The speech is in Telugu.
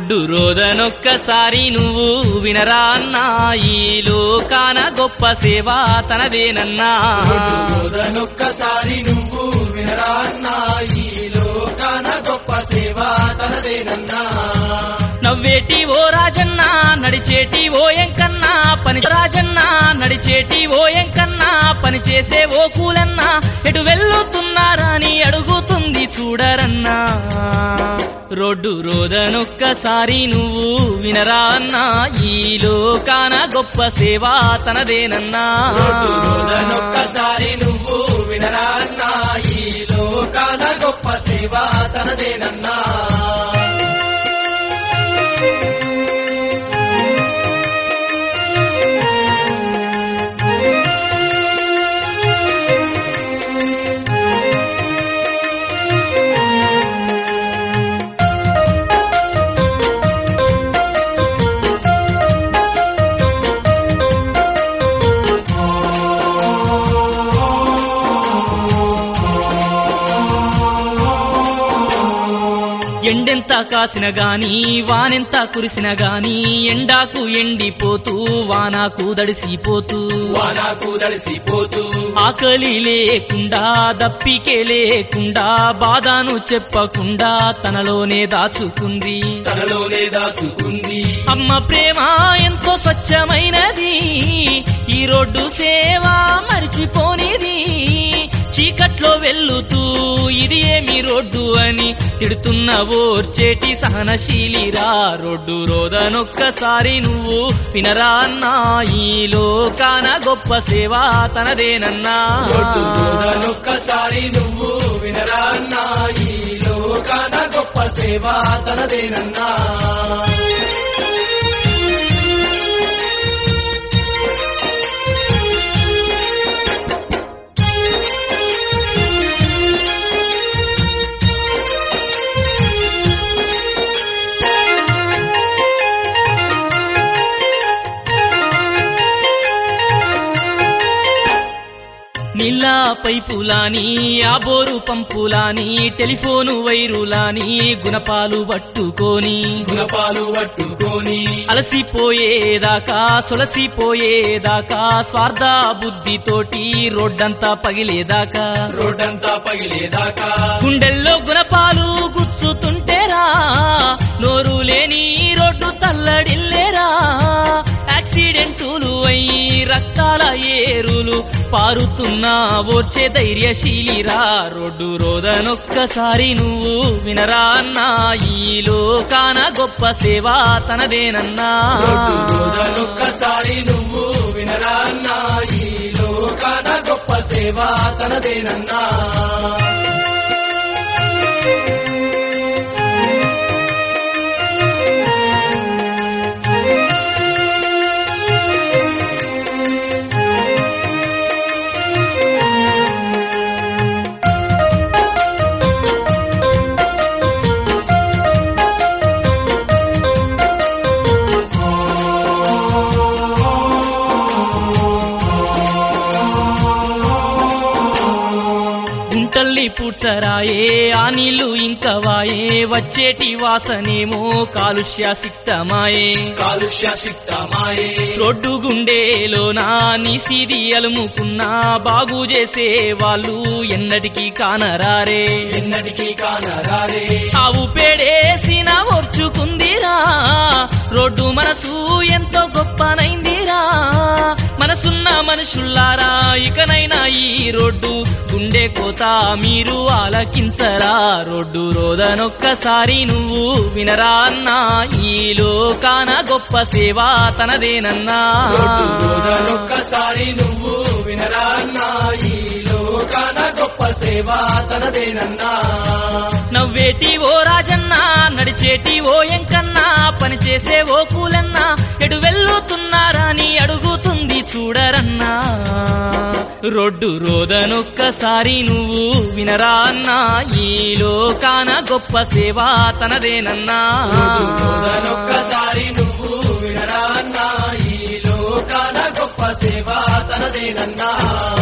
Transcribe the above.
రొడ్డు రోదనొక్కసారి నువ్వు వినరా అన్నా ఈ లోకాన గొప్ప సేవ తనదేనన్నా ఒక్కసారి నువ్వు వినరా అన్నా ఈ లోకాన గొప్ప సేవ తనదేనన్నా నవ్వేటి ఓ రాజన్న నడిచేటి ఓ ఎంకన్నా పని రాజన్న నడిచేటి ఓ ఎంకన్నా పని చేసే ఓ కూలన్నా ఎటు వెళ్ళుతున్నారని అడుగుతుంది చూడరన్నా రోడ్డు రోదనొక్కసారి నువ్వు వినరా అన్నా ఈ లోకాన గొప్ప సేవ తనదేనన్నా ఒక్కసారి నువ్వు వినరా అన్నా ఈ లోకాన గొప్ప సేవ తనదేనన్నా ఎండెంత కాసిన గాని వానెంత కురిసిన గాని ఎండాకు ఎండిపోతూ వానాకు దడిసిపోతూ వానాకు దడిసిపోతూ ఆకలి లేకుండా దప్పికే లేకుండా బాధను చెప్పకుండా తనలోనే దాచుకుంది తనలోనే దాచుకుంది అమ్మ ప్రేమ ఎంతో స్వచ్ఛమైనది ఈ రోడ్డు సేవ మరిచిపోనిది చీకట్లో వెళ్ళుతూ ఇది ఏమి రోడ్డు అని తిడుతున్న ఓర్చేటి సహనశీలిరా రోడ్డు రోదనొక్కసారి నువ్వు వినరా అన్నా ఈ లోకాన గొప్ప సేవ తనదేనన్నా ఒక్కసారి నువ్వు వినరా అన్నా ఈ లోకాన గొప్ప సేవ తనదేనన్నా నీళ్ళ పైపులాని ఆ బోరు పంపులాని టెలిఫోను వైరులాని గుణపాలు పట్టుకొని గుణపాలు పట్టుకొని అలసిపోయేదాకా సొలసిపోయేదాకా స్వార్థ బుద్ధితోటి రోడ్డంతా పగిలేదాకా రోడ్డంతా పగిలేదాకా గుండెల్లో గుణపాలు గుచ్చుతుంటేరా నోరు లేని రోడ్డు తల్లడిల్లేరా యాక్సిడెంటులు అయి రక్తాల ఏరులు పారుతున్నా ఓర్చే ధైర్యశీలిరా రోడ్డు రోదనొక్కసారి నువ్వు వినరా అన్నా ఈ లోకాన గొప్ప సేవ తనదేనన్నా ఒక్కసారి నువ్వు వినరా అన్నా ఈ లోకాన గొప్ప సేవ తనదేనన్నా గుంటల్లి పూడ్చరాయే ఆ నీళ్లు ఇంకా వాయే వచ్చేటి వాసనేమో కాలుష్య సిక్తమాయే కాలుష్య సిక్తమాయే రోడ్డు గుండేలోనా నీసిది అలుముకున్నా బాగు చేసే వాళ్ళు ఎన్నటికీ కానరారే ఎన్నటికీ కానరారే ఆవు పేడేసిన ఓర్చుకుందిరా రోడ్డు మనసు ఎంతో గొప్పనైందిరా మనసున్న మనుషుల్లారా ఇకనైనా ఈ రోడ్డు గుండె కోత మీరు ఆలకించరా రోడ్డు రోదనొక్కసారి నువ్వు వినరా అన్నా ఈ లోకాన గొప్ప సేవ తనదేనన్నా ఒక్కసారి నువ్వు వినరా అన్నా ఈ లోకాన గొప్ప సేవ తనదేనన్నా నవ్వేటి ఓ రాజన్న నడిచేటి ఓ ఎంకన్నా పని చేసే ఓ కూలన్నా ఎటు వెళ్ళుతున్నారని అడుగుతుంది చూడరన్నా రోడ్డు రోదనొక్కసారి నువ్వు వినరా అన్నా ఈ లోకాన గొప్ప సేవ తనదేనన్నా ఒక్కసారి నువ్వు వినరా అన్నా ఈ లోకాన గొప్ప సేవ తనదేనన్నా